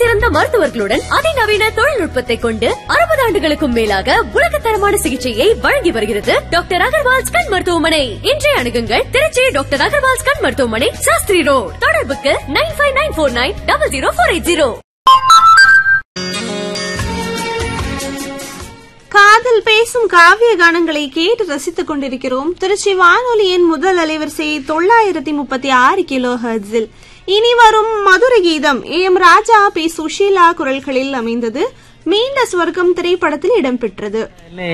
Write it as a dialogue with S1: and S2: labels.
S1: சிறந்த மருத்துவர்களுடன் அதிநவீன தொழில்நுட்பத்தை கொண்டு அறுபது ஆண்டுகளுக்கும் மேலாக உலகத்தரமான சிகிச்சையை வழங்கி வருகிறது டாக்டர் அகர்வால்ஸ் கண் மருத்துவமனை இன்றைய அணுகுங்கள் திருச்சி டாக்டர் அகர்வால்ஸ் கண் மருத்துவமனை சாஸ்திரி ரோட் தொடர்புக்கு nine five nine four nine double zero four eight zero
S2: காதல் பேசும் காவிய கானங்களை கேட்டு ரசித்துக் கொண்டிருக்கிறோம் திருச்சி வானொலியின் முதல் அலைவரிசை தொள்ளாயிரத்தி முப்பத்தி ஆறு கிலோ ஹர்ட்ஸில் இனி வரும் மதுரை கீதம் A M Raja P Susheela குரல்களில் அமைந்தது மீண்ட ஸ்வர்க்கம் திரைப்படத்தில் இடம்பெற்றது